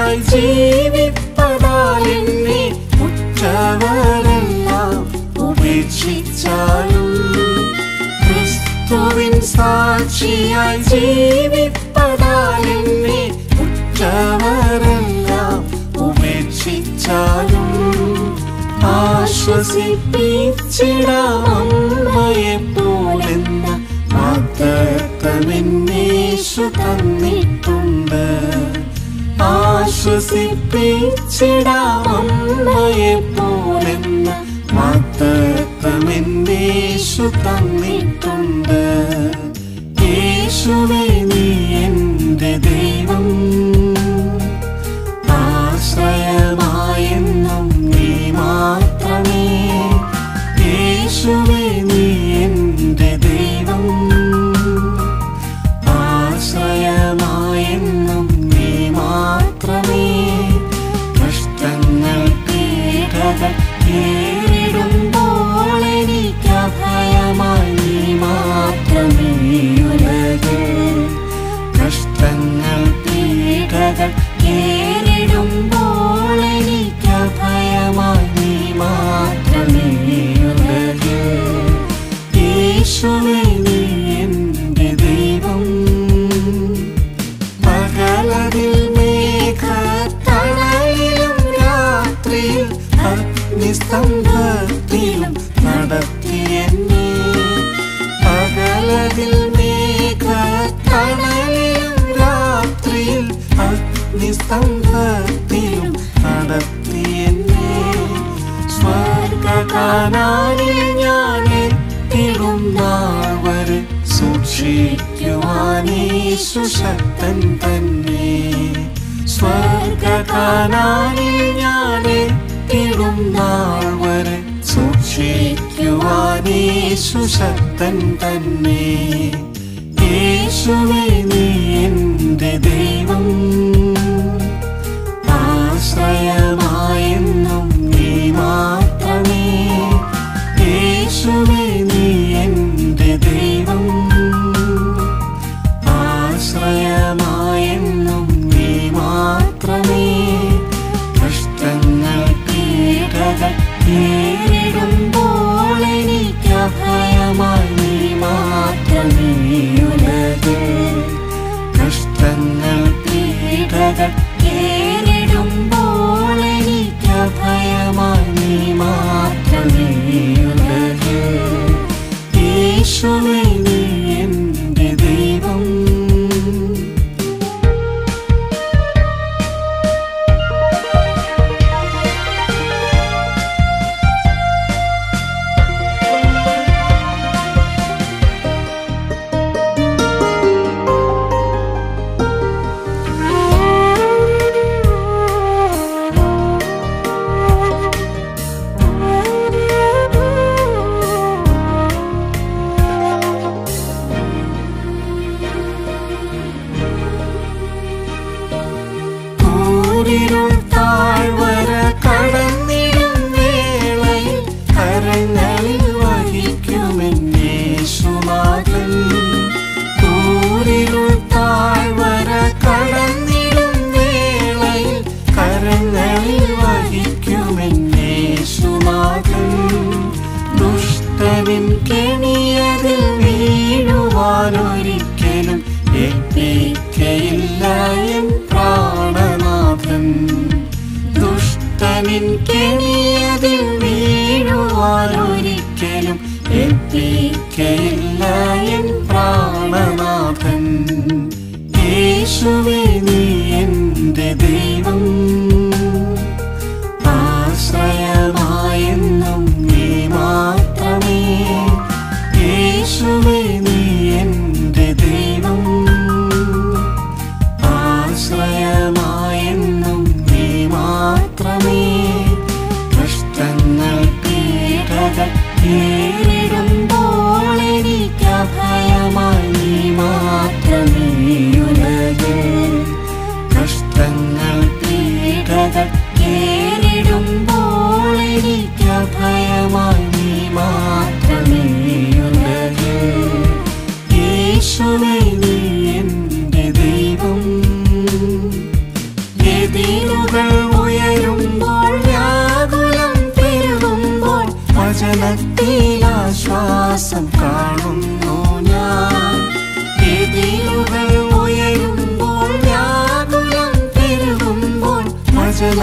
സാക്ഷിയായി ജീവിപ്പതാൽ എന്നെ ഉറ്റവരെല്ലാം ഉപേക്ഷിച്ചാലും ക്രിസ്തുവിൻ സാക്ഷിയായി ജീവിപ്പതാൽ എന്നെ ഉറ്റവരെല്ലാം ഉപേക്ഷിച്ചാലും ആശ്വസിപ്പിച്ചിടാം അമ്മയെ പോലെന്ന വാഗ്ദത്തമെന്നേശു തന്നിട്ടുണ്ട് ആശ്വസിപ്പിച്ചിടാം അമ്മയെ പോലെന്ന വാഗ്ദത്തമെന്നേശു തന്നിട്ടുണ്ട് യേശുവേ നീ എൻ്റെ ദൈവം ആശ്രയമായെന്നും നീ മാത്രമേ യേശുവേ നീ എൻ്റെ ദൈവം ആശ്രയമായെന്നും നീ മാത്രമേ കഷ്ടങ്ങൾ പീഡകൾ നേരിടുമ്പോൾ എനിക്ക് അഭയമായി നീ മാത്രമേ ഉലകിൽ കഷ്ടങ്ങൾ പീഡകൾ നേരിടുമ്പോൾ എനിക്ക് അഭയമായി നീ മാത്രമേ ഉലകിൽ യേശുവേ നീ എൻ്റെ ദൈവം പകലതിൽ മേഘത്തണലിലും രാത്രിയിൽ അഗ്നിസ്തംഭത്തിലും നടത്തിയെന്നെ പകലതിൽ മേഘത്തണലിലും രാത്രിയിൽ അഗ്നിസ്തംഭത്തിലും നടത്തിയെന്നെ സ്വർഗകാനാനിൽ ഞാൻ എത്തിടും നാൾ വരെ സൂക്ഷിക്കുവാനേശു ശക്തൻ തന്നെ സ്വർഗകാനാനിൽ ഞാൻ എത്തിടും നാൾ വരെ സൂക്ഷിക്കുവാനേശു ശക്തൻ തന്നെ യേശുവേ നീ എൻ്റെ ദൈവം ആശ്രയമായെന്നും നീ മാത്രമേ യേശുവേ നീ എൻ്റെ ദൈവം ആശ്രയമായെന്നും നീ മാത്രമേ കഷ്ടങ്ങൾ പീഡകൾ നേരിടുമ്പോൾ എനിക്ക് അഭയമായി നീ മാത്രമേ ഉലകിൽ കഷ്ടങ്ങൾ പീഡകൾ നേരിടുമ്പോൾ എനിക്ക് അഭയമായി നീ മാത്രമേ ഉലകിൽ യേശുവേ നീ എൻ്റെ ദൈവം കൂരിരുൾ താഴ്വര കടന്നിടും വേളയിൽ കരങ്ങളിൽ വഹിക്കുമെന്നേശുനാഥൻ കൂരിരുൾ താഴ്വര കടന്നിടും വേളയിൽ കരങ്ങളിൽ വഹിക്കുമെന്നേശുനാഥൻ ദുഷ്ടനിൻ കെണിയതിൽ വീഴുവാനൊരിക്കലും ഏൽപ്പിക്കയില്ല എൻ പ്രാണനാഥൻ ദുഷ്ടനിൻ കെണിയതിൽ വീഴുവാനൊരിക്കലും ഏൽപ്പിക്കയില്ല എൻ പ്രാണനാഥൻ യേശുവേ നീ എൻ്റെ ദൈവം ആശ്രയമായെന്നും നീ മാത്രമേ യേശുവേ നീ എൻ്റെ ദൈവം ആശ്രയമായെന്നും നീ മാത്രമേ കഷ്ടങ്ങൾ പീഡകൾ നേരിടുമ്പോൾ എനിക്ക് അഭയമായി നീ മാത്രമേ ഉലകിൽ കഷ്ടങ്ങൾ പീഡകൾ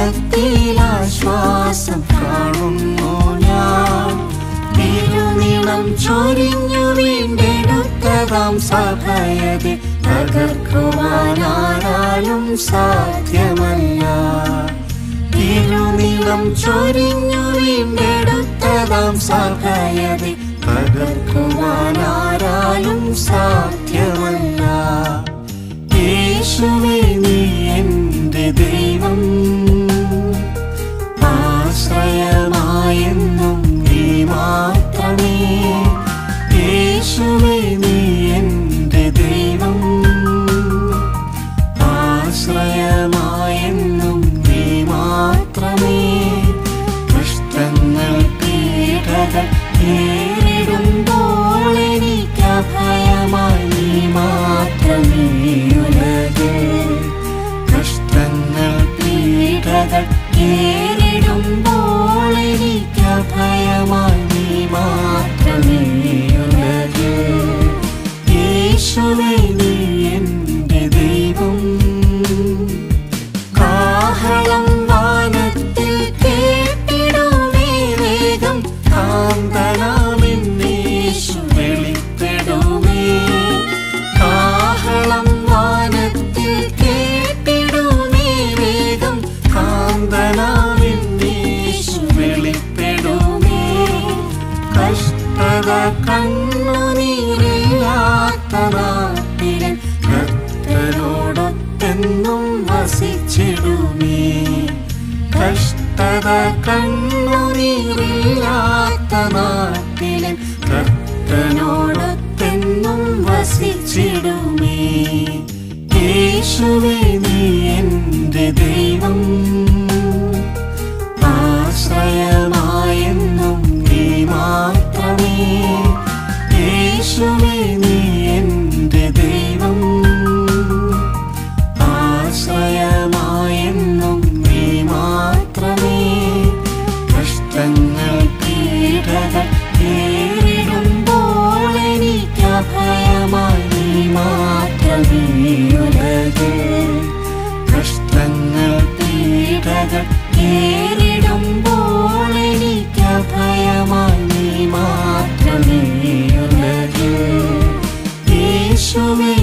ദുഃഖത്തിൽ ആശ്വാസം കാണുന്നു ഞാൻ തിരുനിളം ചൊരിഞ്ഞു വീണ്ടെടുത്തതാം സഭയതെ തകർക്കുവാനാരാലും സാധ്യമല്ല തിരുനിളം ചൊരിഞ്ഞു വീണ്ടെടുത്തതാം സഭയതെ തകർക്കുവാനാരാലും സാധ്യമല്ല യേശുവേ നീ എൻ്റെ ദൈവം ആശ്രയമായെന്നും നീ മാത്രമേ യേശുവേ നീ എൻ്റെ ദൈവം ആശ്രയമായെന്നും നീ മാത്രമേ കഷ്ടങ്ങൾ പീഡകൾ നേരിടുമ്പോൾ എനിക്ക് അഭയമായി നീ മാത്രമേ ഉലകിൽ കഷ്ടങ്ങൾ പീഡകൾ നേരിടുമ്പോൾ എനിക്ക് അഭയമായി നീ മാത്രമേ ഉലകിൽ യേശുവേ നീ എൻ്റെ ദൈവം കാഹളം വാനത്തിൽ കേട്ടിടുമേ വേഗം കാന്തനാമിന്നേശു വെളിപ്പെടുമേ കാഹളം വാനത്തിൽ കേട്ടിടുമേ വേഗം കാന്തനാമിന്നേശു വെളിപ്പെടുമേ കഷ്ടത കണ്ണുനീരില്ലാത്ത നാട്ടിലെ കർത്തനോടൊത്തെന്നും വസിച്ചിടുമേ കഷ്ടത കണ്ണുനീരില്ലാത്ത നാട്ടിലെ കർത്തനോടൊത്തെന്നും വസിച്ചിടുമേ യേശുവേ നീ എൻ്റെ ദൈവം ആശ്രയമായെന്നും നീ മാത്രമേ യേശുവേ നീ എൻ്റെ ദൈവം ആശ്രയമായെന്നും നീ മാത്രമേ കഷ്ടങ്ങൾ പീഡകൾ നേരിടുമ്പോൾ എനിക്ക് അഭയമായി നീ മാത്രമേ ഉലകിൽ കഷ്ടങ്ങൾ പീഡകൾ നേരിടുമ്പോൾ എനിക്ക് അഭയമായി നീ മാത്രമേ ഉലകിൽ യേശുവേ